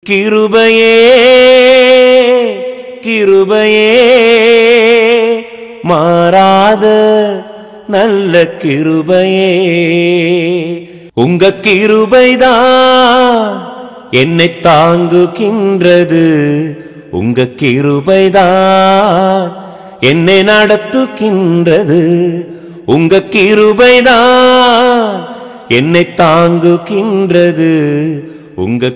கிருபையே கிருபையே மாறாத நல்ல கிருபையே உங்க கிருபைதான் என்னை தாங்குகின்றது உங்க கிருபைதான் என்னை நடத்துகின்றது உங்க கிருபைதான் என்னை தாங்குகின்றது உங்க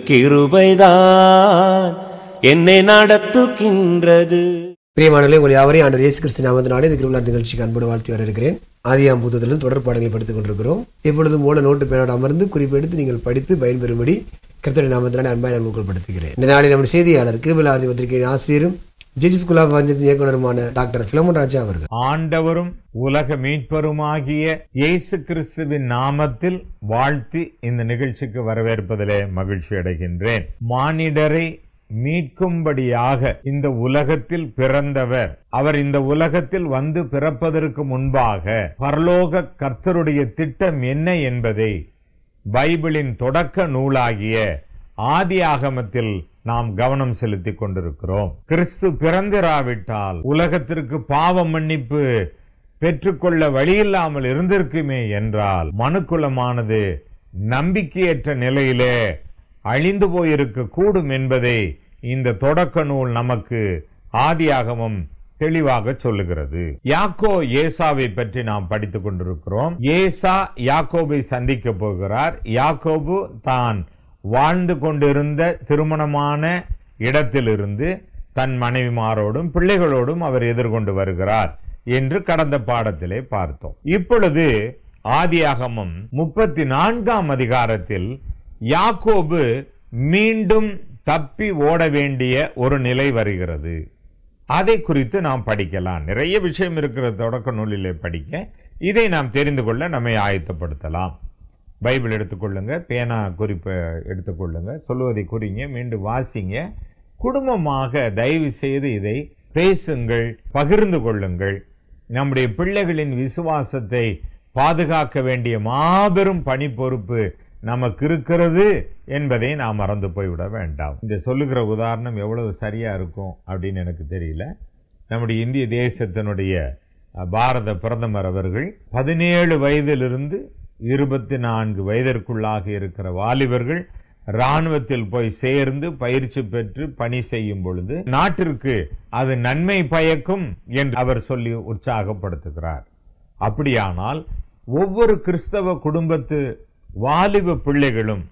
கிருபைதான் என்னை நடத்துகின்றது பிரியமானவர்களே உங்கள் யாவரையும் ஆண்டவர் இயேசு கிறிஸ்து நாமத்தினாலே இந்த கிருபலா நிகழ்ச்சிக்கு அன்போடு வாழ்த்தி வரவேற்கிறேன் ஆதியாம் புத்தகத்திலும் தொடர் பாடங்களை படித்துக் கொண்டிருக்கிறோம் எப்பொழுதும் மூல நோட்டு பேனோடு அமர்ந்து குறிப்பெடுத்து நீங்கள் படித்து பயன்பெறும்படி கர்த்தருடைய நாமத்தினாலே அன்பாய் நான் ஊக்கப்படுத்துகிறேன் இந்த நாளில் நம்முடைய செய்தியாளர் கிருபலா ஆதி பத்திரிகையின் ஆசிரியரும் ஜெசி ஸ்கூல் ஆஃப் பஞ்சாயத்து இயக்குனருமான டாக்டர் பிலமன் ராஜா அவர்கள் ஆண்டவரும் உலக மீட்பருமாகிய இயேசு கிறிஸ்துவின் நாமத்தில் வாழ்த்தி இந்த நிகழ்ச்சிக்கு வரவேற்பதிலே மகிழ்ச்சி அடைகின்றேன் மானிடரை மீட்கும்படியாக இந்த உலகத்தில் பிறந்தவர் அவர் இந்த உலகத்தில் வந்து பிறப்பதற்கு முன்பாக பரலோக கர்த்தருடைய திட்டம் என்ன என்பதை பைபிளின் தொடக்க நூலாகிய ஆதி ஆகமத்தில் நாம் கவனம் செலுத்திக் கொண்டிருக்கிறோம் கிறிஸ்து பிறந்திராவிட்டால் உலகத்திற்கு பாவ மன்னிப்பு பெற்றுக்கொள்ள வழியில்லாமல் இருந்திருக்குமே என்றால் மனுக்குலமானது நம்பிக்கையற்ற நிலையிலே அழிந்து போயிருக்க கூடும் என்பதை இந்த தொடக்க நூல் நமக்கு ஆதியாகமம் தெளிவாக சொல்லுகிறது யாக்கோ ஏசாவை பற்றி நாம் படித்துக் கொண்டிருக்கிறோம் ஏசா யாக்கோபை சந்திக்க போகிறார் யாக்கோபு தான் வாழ்ந்து கொண்டிருந்த திருமணமான இடத்திலிருந்து தன் மனைவிமாரோடும் பிள்ளைகளோடும் அவர் எதிர்கொண்டு வருகிறார் என்று கடந்த பாடத்திலே பார்த்தோம் இப்பொழுது ஆதியாகமம் முப்பத்தி நான்காம் அதிகாரத்தில் யாக்கோபு மீண்டும் தப்பி ஓட வேண்டிய ஒரு நிலை வருகிறது அதை குறித்து நாம் படிக்கலாம் நிறைய விஷயம் இருக்கிற தொடக்க நூலிலே படிக்க இதை நாம் தெரிந்து கொள்ள நம்மை ஆயத்தப்படுத்தலாம் பைபிள் எடுத்துக்கொள்ளுங்க பேனா குறிப்பை எடுத்துக்கொள்ளுங்க சொல்லுவதை குறிங்க மீண்டும் வாசிங்க குடும்பமாக தயவு செய்து இதை பேசுங்கள் பகிர்ந்து கொள்ளுங்கள் நம்முடைய பிள்ளைகளின் விசுவாசத்தை பாதுகாக்க வேண்டிய மாபெரும் பணி பொறுப்பு நமக்கு இருக்கிறது என்பதை நாம் மறந்து போய்விட வேண்டாம் இந்த சொல்லுகிற உதாரணம் எவ்வளவு சரியா இருக்கும் அப்படின்னு எனக்கு தெரியல நம்முடைய இந்திய தேசத்தினுடைய அஹ், பாரத பிரதமர் அவர்கள் பதினேழு வயதிலிருந்து இருபத்தி நான்கு வயதிற்குள்ளாக இருக்கிற வாலிபர்கள் ராணுவத்தில் போய் சேர்ந்து பயிற்சி பெற்று பணி செய்யும் பொழுது நாட்டிற்கு அது நன்மை பயக்கும் என்று அவர் சொல்லி உற்சாகப்படுத்துகிறார் அப்படியானால் ஒவ்வொரு கிறிஸ்தவ குடும்பத்து வாலிப பிள்ளைகளும்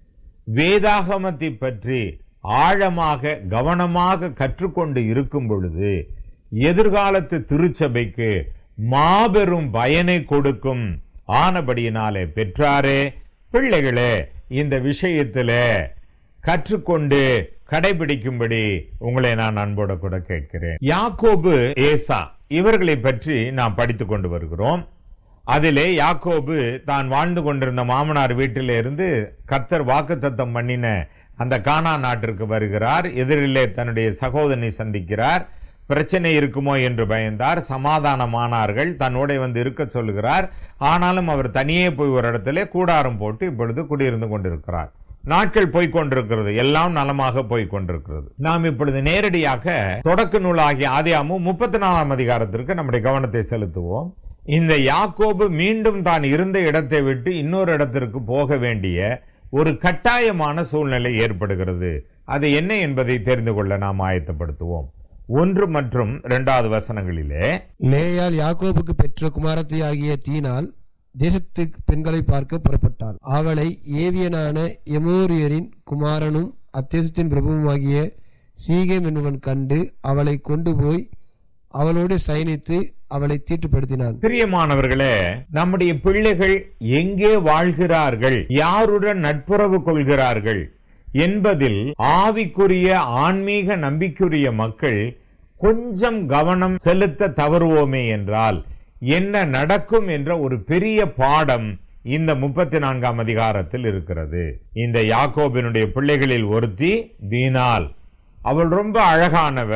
வேதாகமத்தை பற்றி ஆழமாக கவனமாக கற்றுக்கொண்டு இருக்கும் பொழுது எதிர்காலத்து திருச்சபைக்கு மாபெரும் பயனை கொடுக்கும் ஆனபடியினாலே பெற்றாரே பிள்ளைகளே இந்த விஷயத்திலே கற்றுக்கொண்டு கடைபிடிக்கும்படி உங்களை நான் அன்போட கூட கேட்கிறேன் யாக்கோபு ஏசா இவர்களை பற்றி நாம் படித்துக் கொண்டு வருகிறோம் அதிலே யாக்கோபு தான் வாழ்ந்து கொண்டிருந்த மாமனார் வீட்டிலே இருந்து கர்த்தர் வாக்குத்தத்தம் பண்ணின அந்த கானா நாட்டிற்கு வருகிறார் எதிரிலே தன்னுடைய சகோதரனை சந்திக்கிறார் பிரச்சனை இருக்குமோ என்று பயந்தார் சமாதானமானார்கள் தன்னோட வந்து இருக்க சொல்லுகிறார் ஆனாலும் அவர் தனியே போய் ஒரு இடத்துல கூடாரம் போட்டு இப்பொழுது குடியிருந்து கொண்டிருக்கிறார் நாட்கள் போய்க் கொண்டிருக்கிறது எல்லாம் நலமாக போய்க் கொண்டிருக்கிறது நாம் இப்பொழுது நேரடியாக தொடக்க நூலாகிய ஆதியாமும் முப்பத்தி நாலாம் அதிகாரத்திற்கு நம்முடைய கவனத்தை செலுத்துவோம் இந்த யாக்கோபு மீண்டும் தான் இருந்த இடத்தை விட்டு இன்னொரு இடத்திற்கு போக வேண்டிய ஒரு கட்டாயமான சூழ்நிலை ஏற்படுகிறது அது என்ன என்பதை தெரிந்து கொள்ள நாம் ஆயத்தப்படுத்துவோம் ஒன்று மற்றும் இரண்டாவது வசனங்களிலே லேயால் யாக்கோபுக்கு பெற்ற குமாரத்தி ஆகிய தீனால் தேசத்து பெண்களை பார்க்க புறப்பட்டாள் அவளை ஏவியனான எமோரியரின் குமாரனும் அத்தேசத்தின் பிரபுவுமாகிய சீகேம் என்பவன் கண்டு அவளை கொண்டு போய் அவளோடு சயனித்து அவளை தீட்டுப்படுத்தினான் பிரியமானவர்களே நம்முடைய பிள்ளைகள் எங்கே வாழ்கிறார்கள் யாருடன் நட்புறவு கொள்கிறார்கள் என்பதில் ஆவிக்குரிய ஆன்மீக நம்பிக்கையுரிய மக்கள் கொஞ்சம் கவனம் செலுத்த தவறுவோமே என்றால் என்ன நடக்கும் என்ற ஒரு பெரிய பாடம் இந்த முப்பத்தி நான்காம் அதிகாரத்தில் இருக்கிறது இந்த யாக்கோபினுடைய பிள்ளைகளில் ஒருத்தி தீனாள் அவள் ரொம்ப அழகானவ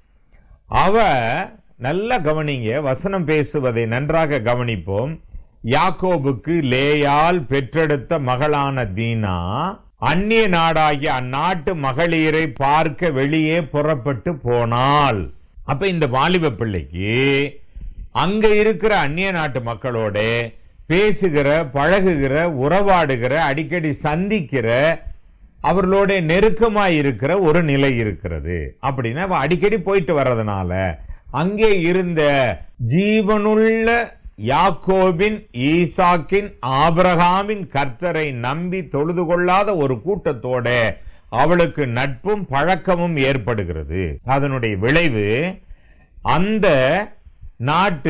அவ நல்ல கவனிங்க வசனம் பேசுவதை நன்றாக கவனிப்போம் யாக்கோபுக்கு லேயால் பெற்றெடுத்த மகளான தீனா அந்நிய நாடாகிய அந்நாட்டு மகளிரை பார்க்க வெளியே புறப்பட்டு போனாள் அப்ப இந்த வாலிப பிள்ளைக்கு அங்க இருக்கிற அந்நிய நாட்டு மக்களோட பேசுகிற பழகுகிற உறவாடுகிற அடிக்கடி சந்திக்கிற அவர்களோட நெருக்கமாய் இருக்கிற ஒரு நிலை இருக்கிறது அப்படின்னா அவ அடிக்கடி போயிட்டு வர்றதுனால அங்கே இருந்த ஜீவனுள்ள யாக்கோபின் ஈசாக்கின் ஆபிரகாமின் கர்த்தரை நம்பி தொழுது கொள்ளாத ஒரு கூட்டத்தோட அவளுக்கு நட்பும் பழக்கமும் ஏற்படுகிறது அதனுடைய விளைவு அந்த நாட்டு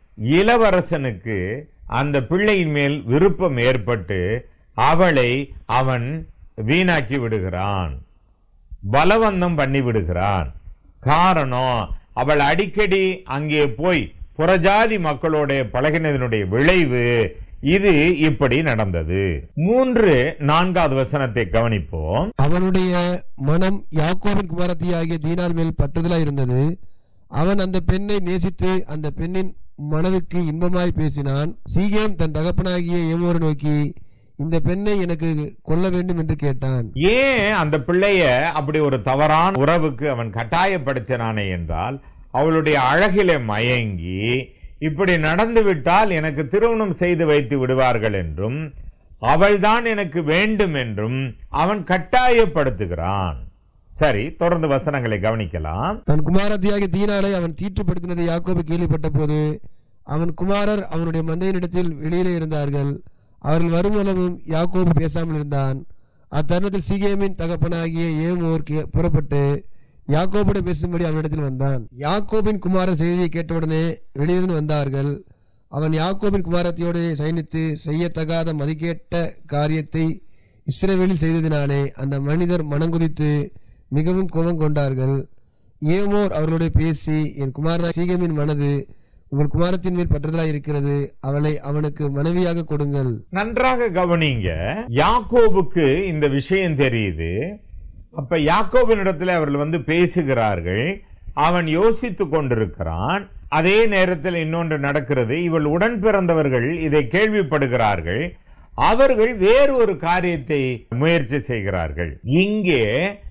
இளவரசனுக்கு அந்த பிள்ளையின் மேல் விருப்பம் ஏற்பட்டு அவளை அவன் வீணாக்கி விடுகிறான் பலவந்தம் பண்ணி விடுகிறான் காரணம் அவள் அடிக்கடி அங்கே போய் புறஜாதி மக்களோட பழகினதனுடைய விளைவு இது இப்படி நடந்தது மூன்று நான்காவது வசனத்தை கவனிப்போம் அவனுடைய மனம் யாக்கோபின் குமாரத்தியாகிய தீனாள் மேல் பட்டுதலாய் இருந்தது அவன் அந்த பெண்ணை நேசித்து அந்த பெண்ணின் மனதுக்கு இன்பமாய் பேசினான் சீகேம் தன் தகப்பனாகிய ஏமோரை நோக்கி இந்த பெண்ணை எனக்கு கொல்ல வேண்டும் என்று கேட்டான் ஏன் அந்த பிள்ளைய அப்படி ஒரு தவறான உறவுக்கு அவன் கட்டாயப்படுத்தினானே என்றால் அவளுடைய அழகிலே மயங்கி இப்படி நடந்து விட்டால் எனக்கு திருமணம் செய்து வைத்து விடுவார்கள் என்றும் அவள்தான் எனக்கு வேண்டும் என்றும் அவன் கட்டாயப்படுத்துகிறான் சரி தொடர்ந்து வசனங்களை கவனிக்கலாம் தன் குமாரத்தியாகிய தீனாளை அவன் தீட்டுப்படுத்தினதை யாக்கோபு கேள்விப்பட்ட போது அவன் குமாரர் அவனுடைய மந்தையினிடத்தில் வெளியிலே இருந்தார்கள் அவர்கள் வருமளவும் யாக்கோபு பேசாமல் இருந்தான் அத்தருணத்தில் சீகேமின் தகப்பனாகிய ஏமோர் கே- புறப்பட்டு யாக்கோபுடன் பேசும்படி அவனிடத்தில் வந்தான் யாக்கோபின் குமாரன் செய்தியை கேட்டவுடனே வெளியிலிருந்து வந்தார்கள் அவன் யாக்கோபின் குமாரத்தியோடு சயனித்து செய்யத்தகாத மதிக்கேட்ட காரியத்தை இஸ்ரவேலில் செய்ததினாலே அந்த மனிதர் மனங்குதித்து மிகவும் கோபம் கொண்டார்கள் ஏமோர் அவர்களோடு பேசி என் குமாரன் சீகமின் மனது உங்கள் குமாரத்தின் மேல் பற்றுதலாய் இருக்கிறது அவளை அவனுக்கு மனைவியாக கொடுங்கள் நன்றாக கவனிங்க யாக்கோபுக்கு இந்த விஷயம் தெரியுது அப்ப யாக்கோபினிடத்தில் அவர்கள் வந்து பேசுகிறார்கள் அவன் யோசித்துக் கொண்டிருக்கிறான் அதே நேரத்தில் இன்னொன்று நடக்கிறது இவள் உடன் பிறந்தவர்கள் இதை கேள்விப்படுகிறார்கள் அவர்கள் வேறு ஒரு காரியத்தை முயற்சி செய்கிறார்கள் இங்கே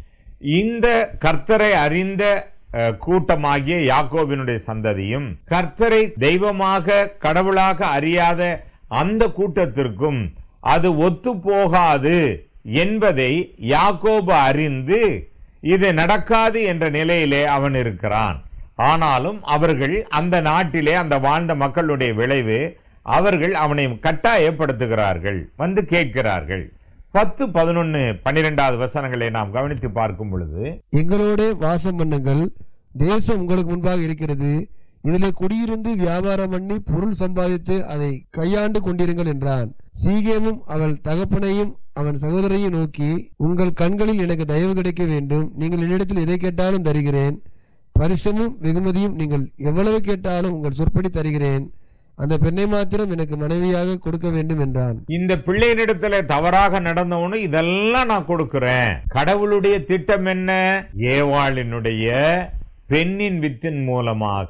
இந்த கர்த்தரை அறிந்த அஹ், கூட்டமாகிய யாக்கோபினுடைய சந்ததியும் கர்த்தரை தெய்வமாக கடவுளாக அறியாத அந்த கூட்டத்திற்கும் அது ஒத்து போகாது என்பதை யாக்கோபு அறிந்து இது நடக்காது என்ற நிலையிலே அவன் இருக்கிறான் ஆனாலும் அவர்கள் அந்த நாட்டிலே அந்த வாழ்ந்த மக்களுடைய விளைவு அவர்கள் அவனை கட்டாயப்படுத்துகிறார்கள் வந்து கேட்கிறார்கள் பத்து பதினொன்னு பன்னிரெண்டாவது வசனங்களை நாம் கவனித்து பார்க்கும் பொழுது எங்களோட வாசம் பண்ணுங்கள் தேசம் உங்களுக்கு முன்பாக இருக்கிறது இதிலே குடியிருந்து வியாபாரம் பண்ணி பொருள் சம்பாதித்து அதை கையாண்டு கொண்டிருங்கள் என்றான் சீகேமும் அவள் தகப்பனையும் அவன் சகோதரையும் நோக்கி உங்கள் கண்களில் எனக்கு தயவு கிடைக்க வேண்டும் நீங்கள் என்னிடத்தில் எதை கேட்டாலும் தருகிறேன் பரிசமும் வெகுமதியும் நீங்கள் எவ்வளவு கேட்டாலும் உங்கள் சொற்படி தருகிறேன் அந்த பெண்ணை மாத்திரம் எனக்கு மனைவியாக கொடுக்க வேண்டும் என்றான் இந்த பிள்ளையினிடத்துல தவறாக நடந்தவனு இதெல்லாம் நான் கொடுக்கிறேன் கடவுளுடைய திட்டம் என்ன ஏவாளினுடைய பெண்ணின் வித்தின் மூலமாக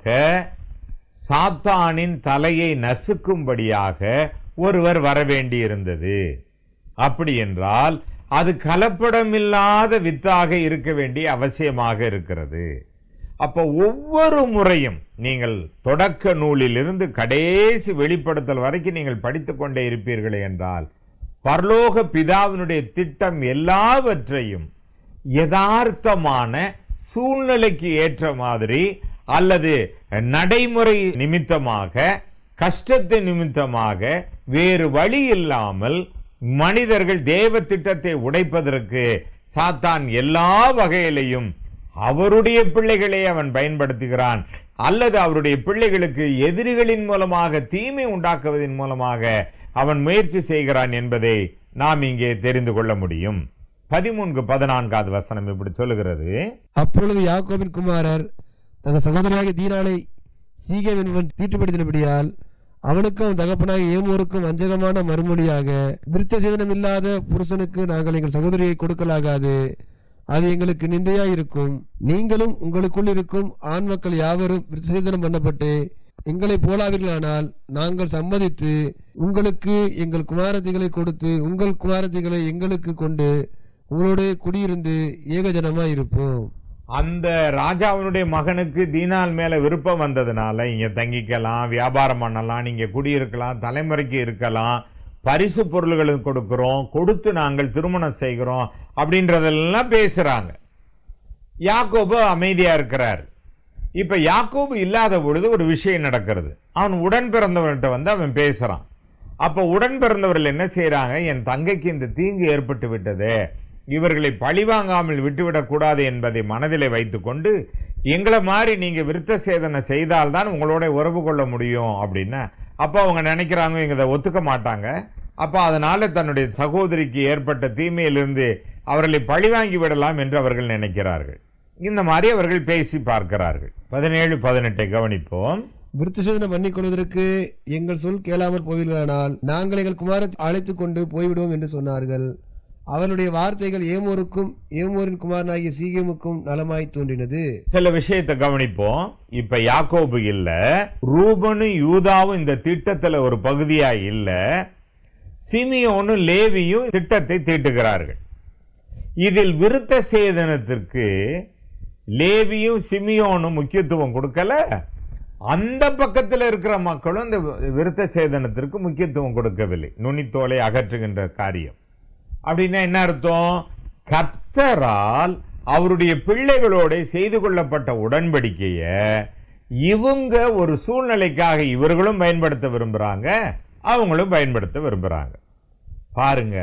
சாத்தானின் தலையை நசுக்கும்படியாக ஒருவர் வர வேண்டியிருந்தது அப்படி என்றால் அது கலப்படமில்லாத வித்தாக இருக்க வேண்டிய அவசியமாக இருக்கிறது அப்ப ஒவ்வொரு முறையும் நீங்கள் தொடக்க நூலிலிருந்து கடைசி வெளிப்படுத்தல் வரைக்கும் நீங்கள் படித்துக் கொண்டே இருப்பீர்கள் என்றால் பரலோக பிதாவினுடைய திட்டம் எல்லாவற்றையும் யதார்த்தமான சூழ்நிலைக்கு ஏற்ற மாதிரி அல்லது நடைமுறை நிமித்தமாக கஷ்டத்தின் நிமித்தமாக வேறு வழி இல்லாமல் மனிதர்கள் தேவ திட்டத்தை உடைப்பதற்கு சாத்தான் எல்லா வகையிலையும் அவருடைய பிள்ளைகளை அவன் பயன்படுத்துகிறான் அல்லது அவருடைய பிள்ளைகளுக்கு எதிரிகளின் மூலமாக தீமை உண்டாக்குவதன் மூலமாக அவன் முயற்சி செய்கிறான் என்பதை நாம் இங்கே தெரிந்து கொள்ள முடியும் பதிமூன்று பதினான்காவது வசனம் இப்படி சொல்லுகிறது அப்பொழுது யாக்கோபின் குமாரர் தங்கள் சகோதரியாகிய தீனாளை சீகேம் என்பவன் தீட்டுப்படுத்தினபடியால் அவனுக்கும் அவன் தகப்பனாக ஏமோருக்கும் வஞ்சகமான மறுமொழியாக விருத்த சேதனம் இல்லாத புருஷனுக்கு நாங்கள் எங்கள் சகோதரியை கொடுக்கலாகாது அது எங்களுக்கு நின்றையா இருக்கும் நீங்களும் உங்களுக்குள் இருக்கும் ஆண் மக்கள் யாவரும் விருத்த சேதனம் பண்ணப்பட்டு எங்களை போலாவீர்களானால் நாங்கள் சம்மதித்து உங்களுக்கு எங்கள் குமாரத்திகளை கொடுத்து உங்கள் குமாரத்திகளை எங்களுக்கு கொண்டு உங்களோட குடியிருந்து ஏகஜனமாய் இருப்போம் அந்த ராஜாவினுடைய மகனுக்கு தீனால் மேல விருப்பம் வந்ததுனால இங்க தங்கிக்கலாம் வியாபாரம் பண்ணலாம் நீங்க குடியிருக்கலாம் தலைமுறைக்கு இருக்கலாம் பரிசு பொருள்களும் கொடுக்கிறோம் கொடுத்து நாங்கள் திருமணம் செய்கிறோம் அப்படின்றதெல்லாம் பேசுறாங்க யாக்கோபு அமைதியா இருக்கிறார் இப்ப யாக்கோபு இல்லாத பொழுது ஒரு விஷயம் நடக்கிறது அவன் உடன் பிறந்தவன்கிட்ட வந்து அவன் பேசுறான் அப்ப உடன் பிறந்தவர்கள் என்ன செய்றாங்க என் தங்கைக்கு இந்த தீங்கு ஏற்பட்டு விட்டது இவர்களை பழிவாங்காமல் விட்டுவிடக் கூடாது என்பதை மனதிலே வைத்துக்கொண்டு எங்களை மாதிரி நீங்க விருத்த சேதனை செய்தால்தான் உங்களோட உறவு கொள்ள முடியும் அப்படின்னு அப்ப அவங்க நினைக்கிறாங்க இவங்க இதை ஒத்துக்க மாட்டாங்க அப்ப அதனால தன்னுடைய சகோதரிக்கு ஏற்பட்ட தீமையிலிருந்து அவர்களை பழிவாங்கி விடலாம் என்று அவர்கள் நினைக்கிறார்கள் இந்த மாதிரி அவர்கள் பேசி பார்க்கிறார்கள் பதினேழு பதினெட்டை கவனிப்போம் விருத்தசேதனம் பண்ணிக் கொள்வதற்கு எங்கள் சொல் கேளாமற் போவீர்களானால் நாங்கள் எங்கள் குமாரத்தை அழைத்துக் கொண்டு போய்விடுவோம் என்று சொன்னார்கள் அவர்களுடைய வார்த்தைகள் ஏமோருக்கும் ஏமோரின் குமாரனாகிய சீகேமுக்கும் நலமாய் தோன்றினது சில விஷயத்தை கவனிப்போம் இப்ப யாக்கோபு இல்ல ரூபனும் யூதாவும் இந்த திட்டத்துல ஒரு பகுதியா இல்ல சிமியோனும் லேவியும் திட்டத்தை தீட்டுகிறார்கள் இதில் விருத்த சேதனத்திற்கு லேவியும் சிமியோனும் முக்கியத்துவம் கொடுக்கல அந்த பக்கத்துல இருக்கிற மக்களும் இந்த விருத்த சேதனத்திற்கு முக்கியத்துவம் கொடுக்கவில்லை நுனித்தோலை அகற்றுகின்ற காரியம் அப்படின்னா என்ன அர்த்தம் கர்த்தரால் அவருடைய பிள்ளைகளோட செய்து கொள்ளப்பட்ட உடன்படிக்கைய இவங்க ஒரு சூழ்நிலைக்காக இவர்களும் பயன்படுத்த விரும்புறாங்க அவங்களும் பயன்படுத்த விரும்புறாங்க பாருங்க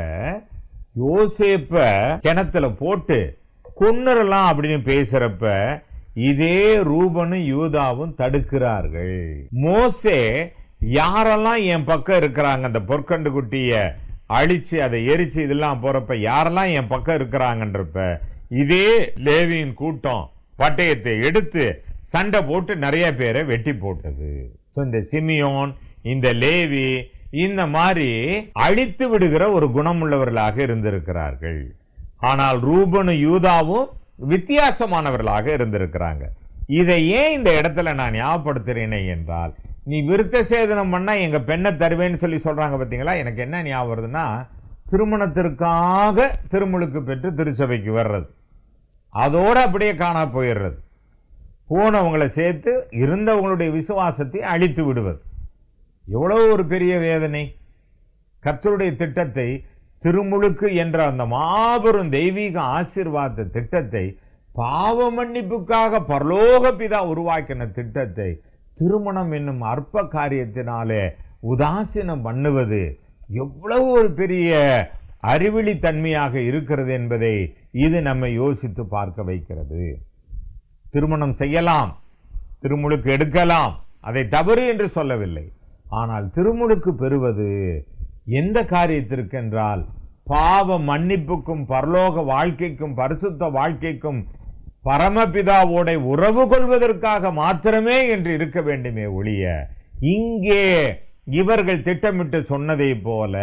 யோசேப்ப கிணத்துல போட்டு கொன்னுறலாம் அப்படின்னு பேசுறப்ப இதே ரூபனும் யூதாவும் தடுக்கிறார்கள் மோசே யாரெல்லாம் என் பக்கம் இருக்கிறாங்க அந்த பொற்கண்டு குட்டிய அழிச்சு அதை எரிச்சு இதெல்லாம் போறப்ப யாரெல்லாம் என் பக்கம் இருக்கிறாங்கன்றப்ப இதே லேவியின் கூட்டம் பட்டயத்தை எடுத்து சண்டை போட்டு நிறைய பேரை வெட்டி போட்டது So, இந்த சிமியோன் இந்த லேவி இந்த மாதிரி அழித்து விடுகிற ஒரு குணமுள்ளவர்களாக இருந்திருக்கிறார்கள் ஆனால் ரூபனும் யூதாவும் வித்தியாசமானவர்களாக இருந்திருக்கிறாங்க இதை ஏன் இந்த இடத்துல நான் ஞாபகப்படுத்துறேனே என்றால் நீ விருத்த சேதனம் பண்ணா எங்க பெண்ணை தருவேன்னு சொல்லி சொல்றாங்க பாத்தீங்களா எனக்கு என்ன ஞாபகம் வருதுன்னா திருமணத்திற்காக திருமுழுக்கு பெற்று திருச்சபைக்கு வர்றது அதோட அப்படியே காணா போயிடுறது போனவங்களை சேர்த்து இருந்தவங்களுடைய விசுவாசத்தை அழித்து விடுவது எவ்வளவு ஒரு பெரிய வேதனை கர்த்தருடைய திட்டத்தை திருமுழுக்கு என்ற அந்த மாபெரும் தெய்வீக ஆசீர்வாத திட்டத்தை பாவ மன்னிப்புக்காக பரலோக பிதா உருவாக்கின திட்டத்தை திருமணம் என்னும் அற்ப காரியத்தினாலே உதாசீனம் பண்ணுவது எவ்வளவு ஒரு பெரிய அறிவிலி தன்மையாக இருக்கிறது என்பதை இது நம்மை யோசித்து பார்க்க வைக்கிறது திருமணம் செய்யலாம் திருமுழுக்கு எடுக்கலாம் அதை தவறு என்று சொல்லவில்லை ஆனால் திருமுழுக்கு பெறுவது எந்த காரியத்திற்கென்றால் பாவ மன்னிப்புக்கும் பரலோக வாழ்க்கைக்கும் பரிசுத்த வாழ்க்கைக்கும் பரமபிதாவோட உறவு கொள்வதற்காக மாத்திரமே என்று இருக்க வேண்டுமே ஒழிய இங்கே இவர்கள் திட்டமிட்டு சொன்னதை போல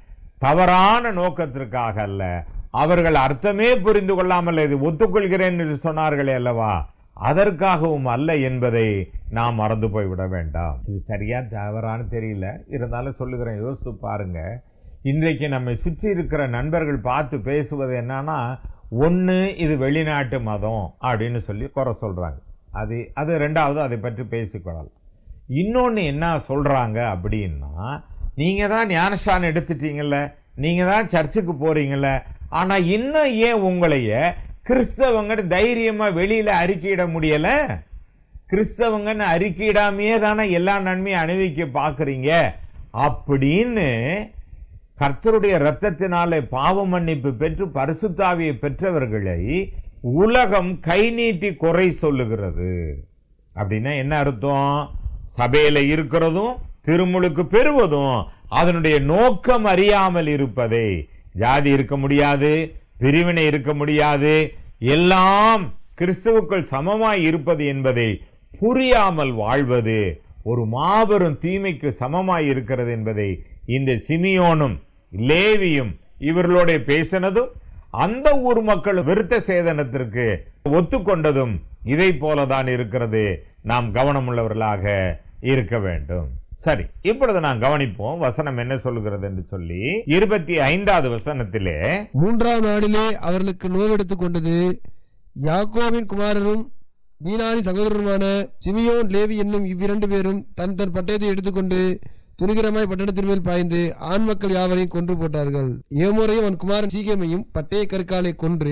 தவறான நோக்கத்திற்காக அல்ல அவர்கள் அர்த்தமே புரிந்து கொள்ளாமல் இது ஒத்துக்கொள்கிறேன் என்று சொன்னார்களே அல்லவா அதற்காகவும் அல்ல என்பதை நாம் மறந்து போய்விட வேண்டாம் இது சரியா தவறான்னு தெரியல இருந்தாலும் சொல்லுகிறேன் யோசித்து பாருங்க இன்றைக்கு நம்மை சுற்றி இருக்கிற நண்பர்கள் பார்த்து பேசுவது என்னன்னா ஒன்று இது வெளிநாட்டு மதம் அப்படின்னு சொல்லி குறை சொல்றாங்க அது அது ரெண்டாவது அதை பற்றி பேசிக்கொள்ளலாம் இன்னொன்று என்ன சொல்றாங்க அப்படின்னா நீங்க தான் ஞானஸ்தானம் எடுத்துட்டீங்கல்ல நீங்க தான் சர்ச்சுக்கு போறீங்கல்ல ஆனா இன்னும் ஏன் உங்களைய கிறிஸ்தவங்க தைரியமா வெளியில அறிக்கையிட முடியல கிறிஸ்தவங்கன்னு அறிக்கையிடாமையே தானே எல்லா நன்மையும் அணிவிக்க பாக்குறீங்க அப்படின்னு கர்த்தருடைய இரத்தத்தினாலே பாவ மன்னிப்பு பெற்று பரிசுத்தாவியை பெற்றவர்களை உலகம் கை நீட்டி குறை சொல்லுகிறது அப்படின்னா என்ன அர்த்தம் சபையில இருக்கிறதும் திருமுழுக்கு பெறுவதும் அதனுடைய நோக்கம் அறியாமல் இருப்பதை ஜாதி இருக்க முடியாது பிரிவினை இருக்க முடியாது எல்லாம் கிறிஸ்துவுக்குள் சமமாய் இருப்பது என்பதை புரியாமல் வாழ்வது ஒரு மாபெரும் தீமைக்கு சமமாய் இருக்கிறது என்பதை இந்த சிமியோனும் லேவியும் இவர்களோட பேசினதும் அந்த ஊர் மக்கள் விருத்த சேதனத்திற்கு ஒத்துக்கொண்டதும் இதை போலதான் இருக்கிறது நாம் கவனமுள்ளவர்களாக இருக்க வேண்டும் சரி இப்பொழுது நான் கவனிப்போம் வசனம் என்ன சொல்லுகிறது என்று சொல்லி இருபத்தி ஐந்தாவது வசனத்திலே மூன்றாம் நாளிலே அவர்களுக்கு நோவெடுத்துக் கொண்டது யாக்கோவின் குமாரரும் தீனானி சகோதரருமான சிமியோன் லேவி என்னும் இவ்விரண்டு பேரும் தன் தன் பட்டயத்தை எடுத்துக்கொண்டு துணிகரமாய் பட்டணத்தின் மேல் பாய்ந்து ஆண் மக்கள் யாவரையும் கொன்று போட்டார்கள் ஏமோரையும் அவன் குமாரன் சீகேமையும் பட்டய கற்காலை கொன்று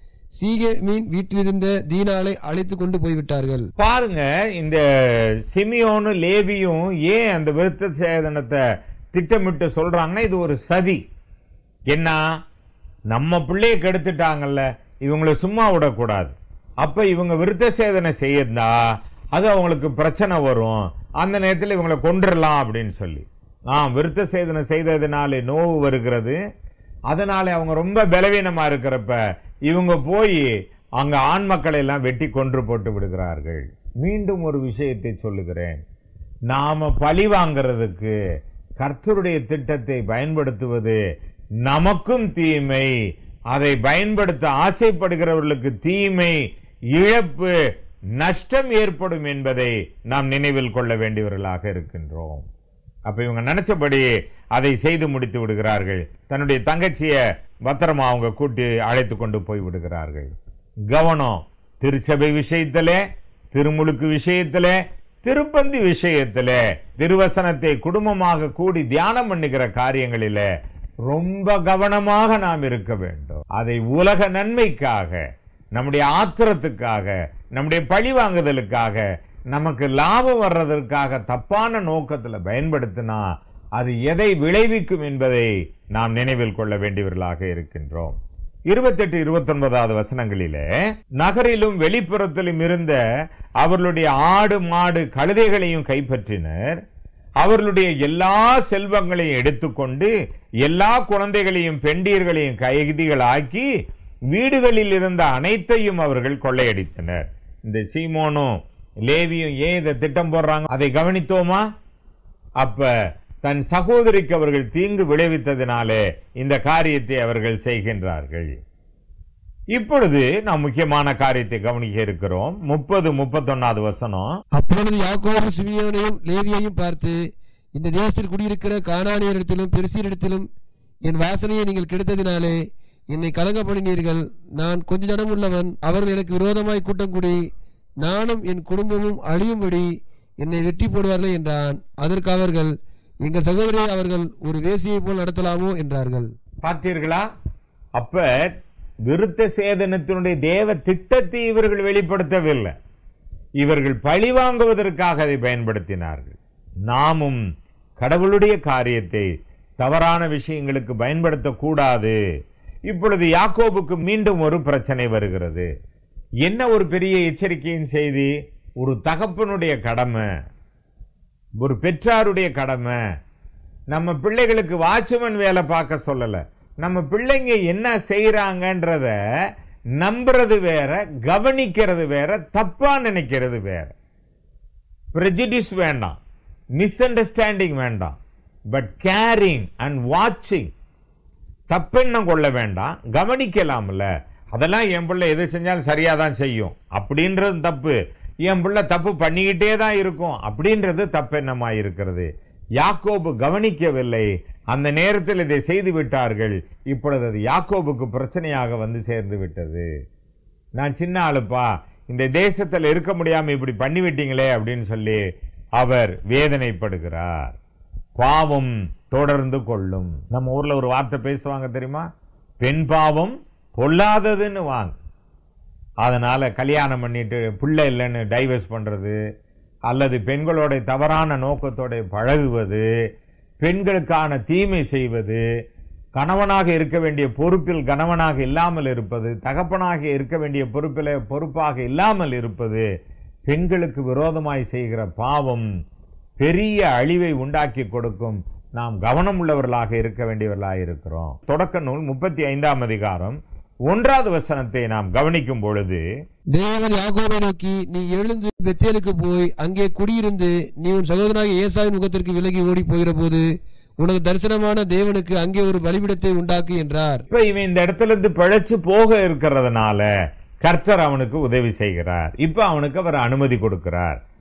சீகேமின் வீட்டிலிருந்த தீனாலை அழைத்து கொண்டு போய்விட்டார்கள் பாருங்க இந்த சிமியோனு லேவியும் ஏன் அந்த விருத்த சேதனத்தை திட்டமிட்டு சொல்றாங்கன்னா இது ஒரு சதி என்ன நம்ம பிள்ளைய கெடுத்துட்டாங்கல்ல இவங்களை சும்மா விடக்கூடாது அப்ப இவங்க விருத்த சேதனை செய்யந்தா அது அவங்களுக்கு பிரச்சனை வரும் அந்த நேரத்தில் இவங்களை கொண்டுடலாம் அப்படின்னு சொல்லி ஆ விருத்த சேதனை செய்ததினாலே நோவு வருகிறது அதனால அவங்க ரொம்ப பலவீனமா இருக்கிறப்ப இவங்க போய் அங்க ஆண் மக்களை எல்லாம் வெட்டி கொன்று போட்டு விடுகிறார்கள் மீண்டும் ஒரு விஷயத்தை சொல்லுகிறேன் நாம பழி வாங்கிறதுக்கு கர்த்தருடைய திட்டத்தை பயன்படுத்துவது நமக்கும் தீமை அதை பயன்படுத்த ஆசைப்படுகிறவர்களுக்கு தீமை இழப்பு நஷ்டம் ஏற்படும் என்பதை நாம் நினைவில் கொள்ள வேண்டியவர்களாக இருக்கின்றோம் அப்ப இவங்க நினைச்சபடி அதை செய்து முடித்து விடுகிறார்கள் தன்னுடைய தங்கச்சிய பத்திரமா அவங்க கூட்டி அழைத்து கொண்டு போய் விடுகிறார்கள் கவனம் திருச்சபை விஷயத்திலே திருமுழுக்கு விஷயத்திலே திருப்பந்தி விஷயத்திலே திருவசனத்தை குடும்பமாக கூடி தியானம் பண்ணுகிற காரியங்களிலே ரொம்ப கவனமாக நாம் இருக்க வேண்டும் அதை உலக நன்மைக்காக நம்முடைய ஆத்திரத்துக்காக நம்முடைய பழி வாங்குதலுக்காக நமக்கு லாபம் வர்றதற்காக தப்பான நோக்கத்துல பயன்படுத்தினா அது எதை விளைவிக்கும் என்பதை நாம் நினைவில் கொள்ள வேண்டியவர்களாக இருக்கின்றோம் இருபத்தெட்டு இருபத்தொன்பதாவது வசனங்களிலே நகரிலும் வெளிப்புறத்திலும் இருந்த அவர்களுடைய ஆடு மாடு கழுதைகளையும் கைப்பற்றினர் அவர்களுடைய எல்லா செல்வங்களையும் எடுத்துக்கொண்டு எல்லா குழந்தைகளையும் பெண்டீர்களையும் கைதிகளாக்கி வீடுகளில் இருந்த அனைத்தையும் அவர்கள் கொள்ளையடித்தனர் இந்த சீமோனும் லேவியும் ஏன் இதை திட்டம் போடுறாங்க அதை கவனித்தோமா அப்ப தன் சகோதரிக்கு அவர்கள் தீங்கு விளைவித்ததினாலே இந்த காரியத்தை அவர்கள் செய்கின்றார்கள் இப்பொழுது நாம் முக்கியமான காரியத்தை கவனிக்க இருக்கிறோம் முப்பது முப்பத்தொன்னாவது வசனம் அப்பொழுது யாக்கோபு சிமியோனையும் லேவியையும் பார்த்து இந்த தேசத்தில் குடியிருக்கிற கானானியரிடத்திலும் பெருசியரிடத்திலும் என் வாசனையை நீங்கள் கெடுத்ததினாலே என்னை கலங்க பண்ணினீர்கள் நான் கொஞ்ச ஜனம் உள்ளவன் அவர்கள் எனக்கு விரோதமாய் கூட்டம் கூடி நானும் என் குடும்பமும் அழியும்படி என்னை வெட்டி போடுவார்களே என்றான் அதற்கு அவர்கள் எங்கள் சகோதரியை அவர்கள் ஒரு வேசியை போல் நடத்தலாமோ என்றார்கள் பார்த்தீர்களா அப்ப விருத்த சேதனத்தினுடைய தேவ திட்டத்தை இவர்கள் வெளிப்படுத்தவில்லை இவர்கள் பழி வாங்குவதற்காக அதை பயன்படுத்தினார்கள் நாமும் கடவுளுடைய காரியத்தை தவறான விஷயங்களுக்கு பயன்படுத்தக்கூடாது இப்பொழுது யாக்கோபுக்கு மீண்டும் ஒரு பிரச்சனை வருகிறது என்ன ஒரு பெரிய எச்சரிக்கையின் செய்தி ஒரு தகப்பனுடைய கடமை ஒரு பெற்றாருடைய கடமை நம்ம பிள்ளைகளுக்கு வாட்ச்மேன் வேலை பார்க்க சொல்லல நம்ம பிள்ளைங்க என்ன செய்யறாங்கன்றத நம்புறது வேற கவனிக்கிறது வேற தப்பா நினைக்கிறது வேற prejudice வேண்டாம் மிஸ் அண்டர்ஸ்டாண்டிங் வேண்டாம் பட் கேரிங் அண்ட் வாட்சிங் தப்பெண்ணம் கொள்ள வேண்டாம் கவனிக்கலாம்ல அதெல்லாம் என் பிள்ளை எது செஞ்சாலும் சரியா தான் செய்யும் அப்படின்றது தப்பு என் பிள்ளை தப்பு பண்ணிக்கிட்டே தான் இருக்கும் அப்படின்றது தப்பெண்ணமா இருக்கிறது யாக்கோபு கவனிக்கவில்லை அந்த நேரத்தில் இதை செய்து விட்டார்கள் இப்பொழுது அது யாக்கோபுக்கு பிரச்சனையாக வந்து சேர்ந்து விட்டது நான் சின்ன ஆளுப்பா இந்த தேசத்தில் இருக்க முடியாம இப்படி பண்ணிவிட்டீங்களே அப்படின்னு சொல்லி அவர் வேதனைப்படுகிறார் பாவம் தொடர்ந்து கொள்ளும் நம்ம ஊர்ல ஒரு வார்த்தை பேசுவாங்க தெரியுமா பெண் பாவம் பொல்லாததுன்னு வாங்க அதனால கல்யாணம் பண்ணிட்டு பிள்ளை இல்லைன்னு டைவர்ஸ் பண்றது அல்லது பெண்களோட தவறான நோக்கத்தோட பழகுவது பெண்களுக்கான தீமை செய்வது கணவனாக இருக்க வேண்டிய பொறுப்பில் கணவனாக இல்லாமல் இருப்பது தகப்பனாக இருக்க வேண்டிய பொறுப்பில் பொறுப்பாக இல்லாமல் இருப்பது பெண்களுக்கு விரோதமாய் செய்கிற பாவம் பெரிய அழிவை உண்டாக்கி கொடுக்கும் நாம் கவனம் உள்ளவர்களாக இருக்க வேண்டியவர்களாக இருக்கிறோம் தொடக்க நூல் முப்பத்தி ஐந்தாம் அதிகாரம் ஒன்றாவது வசனத்தை நாம் கவனிக்கும் பொழுது தேவன் யாக்கோபை நோக்கி நீ எழுந்து பெத்தேலுக்கு போய் அங்கே குடியிருந்து நீ உன் சகோதரனாக ஏசாவின் முகத்திற்கு விலகி ஓடி போகிற போது உனக்கு தரிசனமான தேவனுக்கு அங்கே ஒரு பலிபிடத்தை உண்டாக்கு என்றார் இப்ப இவன் இந்த இடத்துல இருந்து பிழைச்சு போக இருக்கிறதுனால கர்த்தர் அவனுக்கு உதவி செய்கிறார் இப்ப அவனுக்கு அவர் அனுமதி கொடுக்கிறார்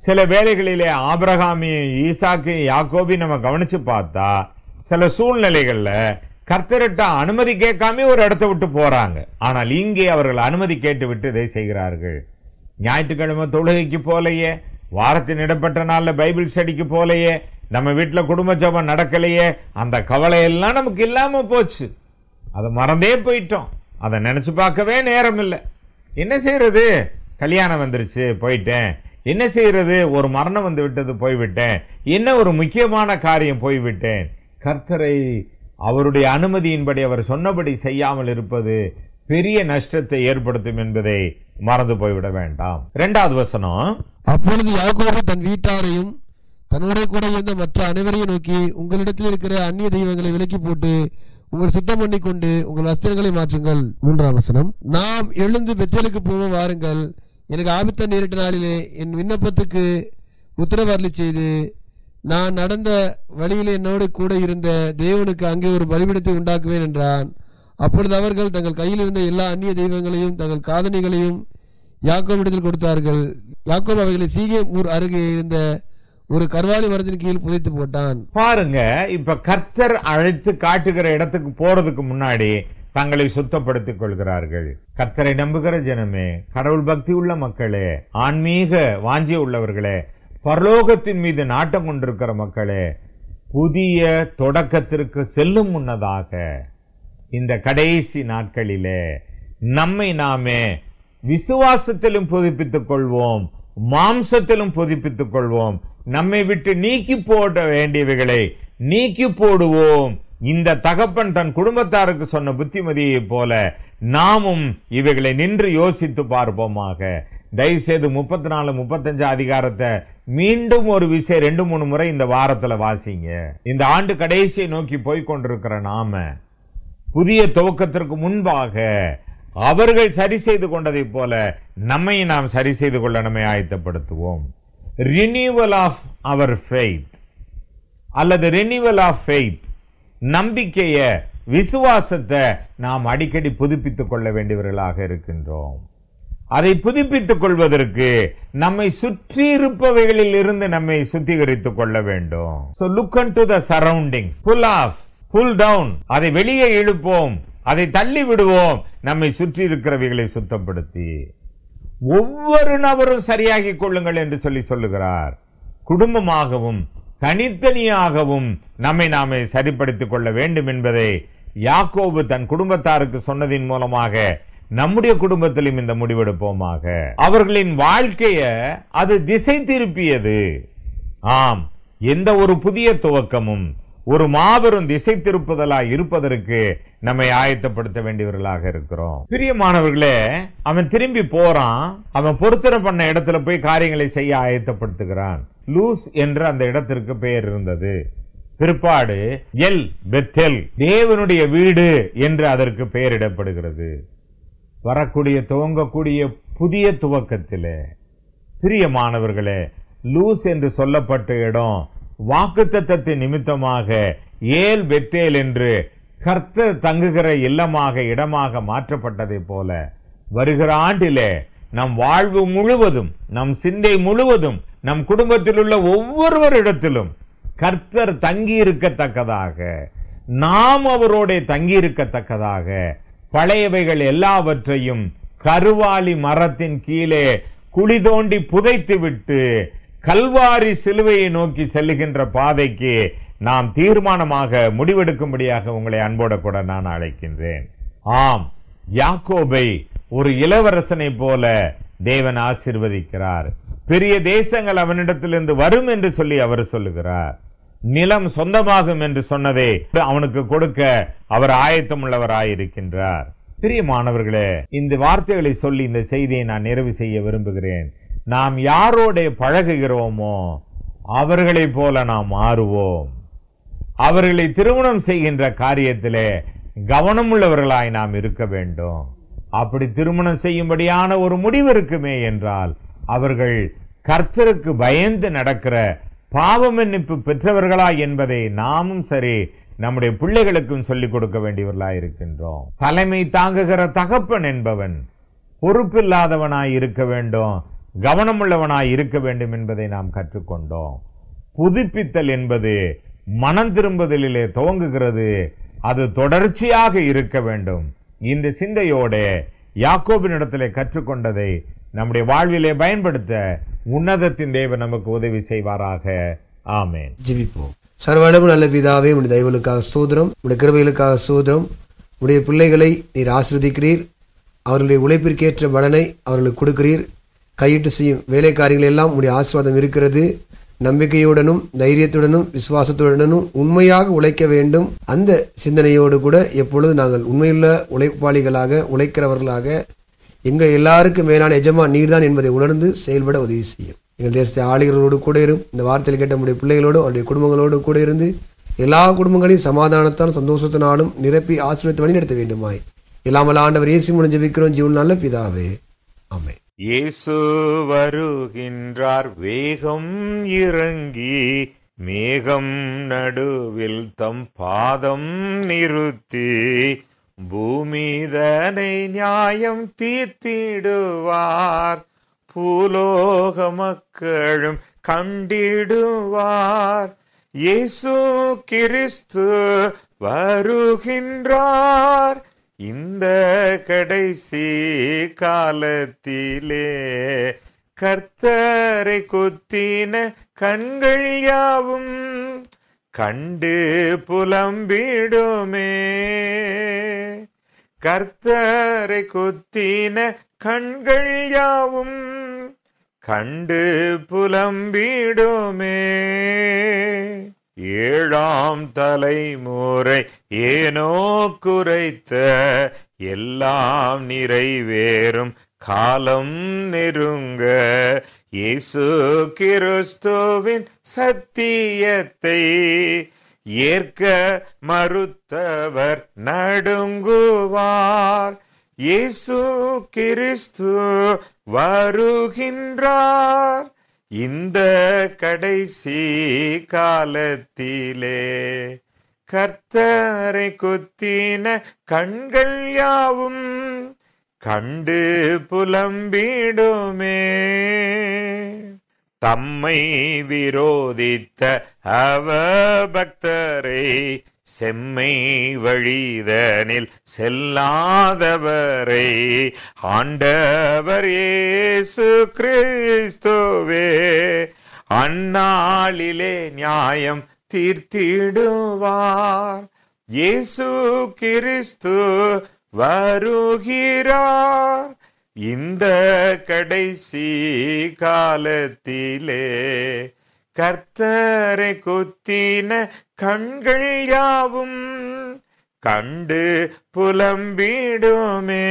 சில வேளைகளிலே ஆபிரகாமையும் ஈசாக்கையும் யாக்கோபையும் நம்ம கவனிச்சு பார்த்தா சில சூழ்நிலைகள்ல கர்த்தர்கிட்ட அனுமதி கேட்காம ஒரு இடத்தை விட்டு போறாங்க ஆனால் இங்கே அவர்கள் அனுமதி கேட்டு விட்டு இதை செய்கிறார்கள் ஞாயிற்றுக்கிழமை தொழுகைக்கு போலையே வாரத்தின் இடப்பட்ட நாள்ல பைபிள் ஸ்டடிக்கு போலையே நம்ம வீட்டுல குடும்ப ஜெபம் நடக்கலையே அந்த கவலை எல்லாம் நமக்கு இல்லாம போச்சு அதை மறந்தே போயிட்டோம் அதை நினைச்சு பார்க்கவே நேரம் இல்லை என்ன செய்யறது கல்யாணம் வந்துருச்சு போயிட்டேன் என்ன செய்யறது ஒரு மரணம் வந்து விட்டது போய்விட்டேன் என்ன ஒரு முக்கியமான காரியம் போய்விட்டேன் கர்த்தரை அவருடைய அனுமதியின்படி அவர் சொன்னபடி செய்யாமல் இருப்பது பெரிய நஷ்டத்தை ஏற்படுத்தும் என்பதை மறந்து போய்விட வேண்டாம் இரண்டாவது வசனம் அப்பொழுது யாக்கோபு தன் வீட்டாரையும் தன்னோட கூட இருந்த மற்ற அனைவரையும் நோக்கி உங்களிடத்தில் இருக்கிற அந்நிய தெய்வங்களை விலக்கி போட்டு உங்கள் சுத்தம் பண்ணி கொண்டு உங்கள் வஸ்திரங்களை மாற்றுங்கள் மூன்றாம் வசனம் நாம் எழுந்து பெத்தேலுக்கு போவோம் வாருங்கள் எனக்கு ஆபத்த நேரிட்ட நாளிலே என் விண்ணப்பத்துக்கு உத்தரவு அருளி செய்து நான் நடந்த வழியில் என்னோடு கூட இருந்த தேவனுக்கு அங்கே ஒரு பலிபிடத்தை உண்டாக்குவேன் என்றான் அப்பொழுது அவர்கள் தங்கள் கையில் இருந்த எல்லா அந்நிய தெய்வங்களையும் தங்கள் காதணிகளையும் யாக்கோபிடத்தில் கொடுத்தார்கள் யாக்கோப் அவைகளை சீகே ஊர் அருகே இருந்த ஒரு கர்வாலி மரத்தின் கீழ் புதைத்து போட்டான் பாருங்க இப்ப கர்த்தர் அழைத்து காட்டுகிற இடத்துக்கு போறதுக்கு முன்னாடி தங்களை சுத்தப்படுத்திக் கொள்கிறார்கள் கர்த்தரை நம்புகிற ஜனமே கடவுள் பக்தி உள்ள மக்களே ஆன்மீக வாஞ்சி உள்ளவர்களே பரலோகத்தின் மீது நாட்டம் கொண்டிருக்கிற மக்களே புதிய தொடக்கத்திற்கு செல்லும் முன்னதாக இந்த கடைசி நாட்களிலே நம்மை நாமே விசுவாசத்திலும் புதுப்பித்துக் கொள்வோம் மாம்சத்திலும் புதுப்பித்துக் கொள்வோம் நம்மை விட்டு நீக்கி போட வேண்டியவைகளை நீக்கி போடுவோம் இந்த தகப்பன் தன் குடும்பத்தாருக்கு சொன்ன புத்திமதியைப் போல நாமும் இவைகளை நின்று யோசித்து பார்ப்போமாக தயவுசெய்து முப்பத்தி நாலு முப்பத்தஞ்சு அதிகாரத்தை மீண்டும் ஒரு விஷயம் ரெண்டு மூணு முறை இந்த வாரத்துல வாசிங்க இந்த ஆண்டு கடைசியை நோக்கி போய் கொண்டிருக்கிற நாம புதிய துவக்கத்திற்கு முன்பாக அவர்கள் சரி செய்து கொண்டதைப் போல நம்மை நாம் சரி செய்து கொள்ள நம்மை ஆயத்தப்படுத்துவோம் ரினியூவல் ஆஃப் அவர் ஃபெய்த் அல்லது ரினியூவல் ஆஃப் ஃபெய்த் நம்பிக்கைய விசுவாசத்தை நாம் அடிக்கடி புதுப்பித்துக் கொள்ள வேண்டியவர்களாக இருக்கின்றோம் அதை புதுப்பித்துக் கொள்வதற்கு நம்மை சுற்றி இருப்பவைகளில் இருந்து நம்மை சுத்திகரித்துக் கொள்ள வேண்டும் so look into the surroundings pull off pull down அதை வெளியே இழுப்போம் அதை தள்ளி விடுவோம் நம்மை சுற்றி இருக்கிறவைகளை சுத்தப்படுத்தி ஒவ்வொரு நபரும் சரியாகிக் கொள்ளுங்கள் என்று சொல்லி சொல்லுகிறார் குடும்பமாகவும் தனித்தனியாகவும் நம்மை நாமே சரிப்படுத்திக் கொள்ள வேண்டும் என்பதை யாக்கோபு தன் குடும்பத்தாருக்கு சொன்னதின் மூலமாக நம்முடைய குடும்பத்திலும் இந்த முடிவெடுப்போமாக அவர்களின் வாழ்க்கைய அது திசை திருப்பியது ஆம் எந்த ஒரு புதிய துவக்கமும் ஒரு மாபெரும் திசை திருப்புதலாய் இருப்பதற்கு நம்மை ஆயத்தப்படுத்த வேண்டியவர்களாக இருக்கிறோம் பிரியமானவர்களே அவன் திரும்பி போறான் அவன் பொருத்தனை பண்ண இடத்துல போய் காரியங்களை செய்ய ஆயத்தப்படுத்துகிறான் லூஸ் என்ற அந்த இடத்திற்கு பெயர் இருந்தது பிற்பாடு எல் பெத்தெல் தேவனுடைய வீடு என்று அதற்கு பெயரிடப்படுகிறது வரக்கூடிய துவங்கக்கூடிய புதிய துவக்கத்திலே பிரியமானவர்களே லூஸ் என்று சொல்லப்பட்ட இடம் வாக்குத்தத்தத்தின் நிமித்தமாக ஏல் பெத்தேல் என்று கர்த்தர் தங்குகிற இல்லமாக இடமாக மாற்றப்பட்டதைப் போல வருகிற ஆண்டிலே நம் வாழ்வு முழுவதும் நம் சிந்தை முழுவதும் நம் குடும்பத்தில் உள்ள ஒவ்வொருவரிடத்திலும் கர்த்தர் தங்கி இருக்கத்தக்கதாக நாம் அவரோட தங்கி இருக்கத்தக்கதாக பழையவைகள் எல்லாவற்றையும் கருவாலி மரத்தின் கீழே குழி தோண்டி புதைத்து விட்டு கல்வாரி சிலுவையை நோக்கி செல்லுகின்ற பாதைக்கு நாம் தீர்மானமாக முடிவெடுக்கும்படியாக உங்களை அன்போட கூட நான் அழைக்கின்றேன் ஆம் யாக்கோபை ஒரு இளவரசனை போல தேவன் ஆசிர்வதிக்கிறார் பெரிய தேசங்கள் அவனிடத்திலிருந்து வரும் என்று சொல்லி அவர் சொல்லுகிறார் நிலம் சொந்தமாகும் என்று சொன்னதை அவனுக்கு கொடுக்க அவர் ஆயத்தம் உள்ளவராயிருக்கின்றார் பிரியமானவர்களே இந்த வார்த்தைகளை சொல்லி இந்த செய்தியை நான் நிறைவு செய்ய விரும்புகிறேன் நாம் யாரோட பழகுகிறோமோ அவர்களைப் போல நாம் மாறுவோம் அவர்களை திருமணம் செய்கின்ற காரியத்திலே கவனமுள்ளவர்களாய் நாம் இருக்க வேண்டும் அப்படி திருமணம் செய்யும்படியான ஒரு முடிவு இருக்குமே என்றால் அவர்கள் கர்த்தருக்கு பயந்து நடக்கிற பாவ மன்னிப்பு பெற்றவர்களா என்பதை நாமும் சரி நம்முடைய பிள்ளைகளுக்கும் சொல்லிக் கொடுக்க வேண்டியவர்களாய் இருக்கின்றோம் தலைமை தாங்குகிற தகப்பன் என்பவன் பொறுப்பில்லாதவனாய் இருக்க வேண்டும் கவனமுள்ளவனாய் இருக்க வேண்டும் என்பதை நாம் கற்றுக்கொண்டோம் புதுப்பித்தல் என்பது மனம் திரும்புதலிலே துவங்குகிறது அது தொடர்ச்சியாக இருக்க வேண்டும் இந்த சிந்தையோட யாக்கோபினிடத்திலே கற்றுக்கொண்டதை நம்முடைய வாழ்விலே பயன்படுத்த உன்னதத்தின் தேவன் நமக்கு உதவி செய்வாராக ஆமென் ஜெபிப்போம் சர்வளவு நல்ல பிதாவே உடைய தயவுகளுக்காக சோதரம் உடைய கிருபைகளுக்காக சோதரம் உடைய பிள்ளைகளை நீர் ஆசிர்வதிக்கிறீர் அவர்களுடைய உழைப்பிற்கேற்ற பலனை அவர்களுக்கு கொடுக்கிறீர் கையிட்டு செய்யும் வேலைக்காரியங்கள் எல்லாம் உடைய ஆசீர்வாதம் இருக்கிறது நம்பிக்கையுடனும் தைரியத்துடனும் விசுவாசத்துடனும் உண்மையாக உழைக்க வேண்டும் அந்த சிந்தனையோடு கூட எப்பொழுது நாங்கள் உண்மையுள்ள உழைப்பாளிகளாக உழைக்கிறவர்களாக எங்க எல்லாருக்கும் மேலான எஜமான் நீர்தான் என்பதை உணர்ந்து செயல்பட உதவி செய்யும் எங்கள் தேசத்தை ஆளுகிறவர்களோடு கூட இரும் இந்த வார்த்தையில் கேட்ட நம்முடைய பிள்ளைகளோடு அவருடைய குடும்பங்களோடு கூட இருந்து எல்லா குடும்பங்களையும் சமாதானத்தாலும் சந்தோஷத்தினாலும் நிரப்பி ஆசீர்வதித்து வழி நடத்த வேண்டுமாய் இல்லாமல் ஆண்டவர் இயேசு முடிஞ்சு விற்கிறோம் ஜீவன் நல்ல பிதாவே ஆமென் இயேசு வருகின்றார் வேகம் இறங்கி மேகம் நடுவில் தம் பாதம் நிறுத்தி பூமிதனை நியாயம் தீர்த்திடுவார் பூலோக மக்களும் கண்டிடுவார் இயேசு கிறிஸ்து வருகின்றார் இந்த கடைசி காலத்திலே கர்த்தரை குத்தின கண்கள் யாவும் கண்டு புலம்பிடுமே கர்த்தரை குத்தின கண்கள் யாவும் கண்டு புலம்பிடுமே ஏழாம் தலைமுறை ஏனோ குறைத்த எல்லாம் நிறைவேறும் காலம் நெருங்க இயேசு கிறிஸ்துவின் சத்தியத்தை ஏற்க மறுத்தவர் நடுங்குவார் இயேசு கிறிஸ்து வருகின்றார் இந்த கடைசி காலத்திலே கர்த்தரை குத்தின கண்கள் யாவும் கண்டு புலம்பிடுமே தம்மை விரோதித்த அவ பக்தரை செம்மை வழிதனில் செல்லாதவரை ஆண்டவர் இயேசு கிறிஸ்துவே அந்நாளிலே நியாயம் தீர்த்திடுவார் இயேசு கிறிஸ்து வருகிறார் இந்த கடைசி காலத்திலே கர்த்தரை குத்தின கண்கள் யாவும் கண்டு புலம்பிடுமே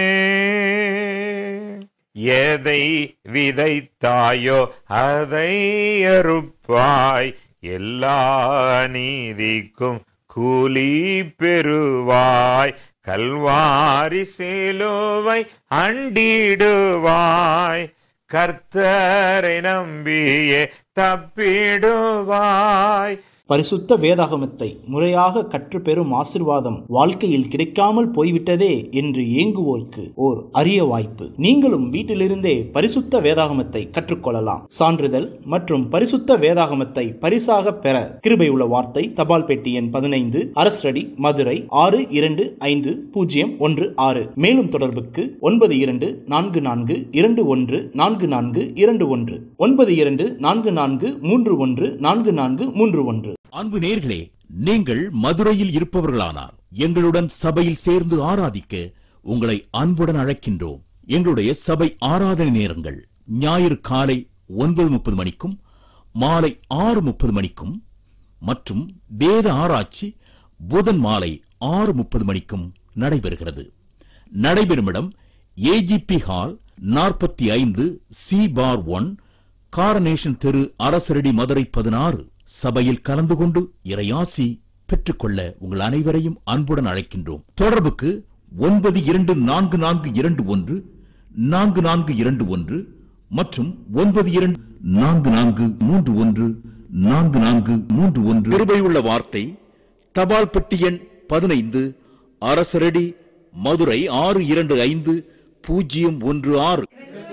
எதை விதைத்தாயோ அதை அறுப்பாய் எல்லா நீதிக்கும் கூலி பெறுவாய் கல்வாரி சிலுவை அண்டிடுவாய் கர்த்தரை நம்பியே தப்பிடுவாய் பரிசுத்த வேதாகமத்தை முறையாக கற்றுப்பெறும் ஆசிர்வாதம் வாழ்க்கையில் கிடைக்காமல் போய்விட்டதே என்று ஏங்குவோருக்கு ஓர் அரிய வாய்ப்பு நீங்களும் வீட்டிலிருந்தே பரிசுத்த வேதாகமத்தை கற்றுக்கொள்ளலாம் சான்றிதழ் மற்றும் பரிசுத்த வேதாகமத்தை பரிசாக பெற கிருபை உள்ள வார்த்தை தபால் பெட்டி எண் பதினைந்து அரசடி மதுரை ஆறு இரண்டு ஐந்து பூஜ்ஜியம் ஒன்று ஆறு மேலும் தொடர்புக்கு ஒன்பது இரண்டு நான்கு நான்கு இரண்டு ஒன்று நான்கு நான்கு இரண்டு ஒன்று ஒன்பது இரண்டு நான்கு நான்கு மூன்று ஒன்று நான்கு நான்கு மூன்று ஒன்று அன்பு நேர்களே நீங்கள் மதுரையில் இருப்பவர்களானார் எங்களுடன் சபையில் சேர்ந்து ஆராதிக்க உங்களை அன்புடன் அழைக்கின்றோம் எங்களுடைய சபை ஆராதனை நேரங்கள் ஞாயிறு காலை ஒன்பது முப்பது மணிக்கும் மாலை ஆறு முப்பது மணிக்கும் மற்றும் வேத ஆராய்ச்சி புதன் மாலை ஆறு முப்பது மணிக்கும் நடைபெறுகிறது நடைபெறும் இடம் ஏஜிபி ஹால் நாற்பத்தி ஐந்து சி பார் ஒன் காரனேஷன் தெரு அரசரடி மதுரை பதினாறு சபையில் கலந்து கொண்டு இறையாசி பெற்றுக்கொள்ள உங்கள் அனைவரையும் அன்புடன் அழைக்கின்றோம் தொடர்புக்கு ஒன்பது இரண்டு நான்கு நான்கு இரண்டு ஒன்று நான்கு நான்கு இரண்டு ஒன்று மற்றும் ஒன்பது இரண்டு நான்கு நான்கு மூன்று ஒன்று நான்கு நான்கு மூன்று ஒன்று கிருபையுள்ள வார்த்தை தபால் பெட்டி எண் பதினைந்து அரசரடி மதுரை ஆறு இரண்டு ஐந்து பூஜ்ஜியம் ஒன்று ஆறு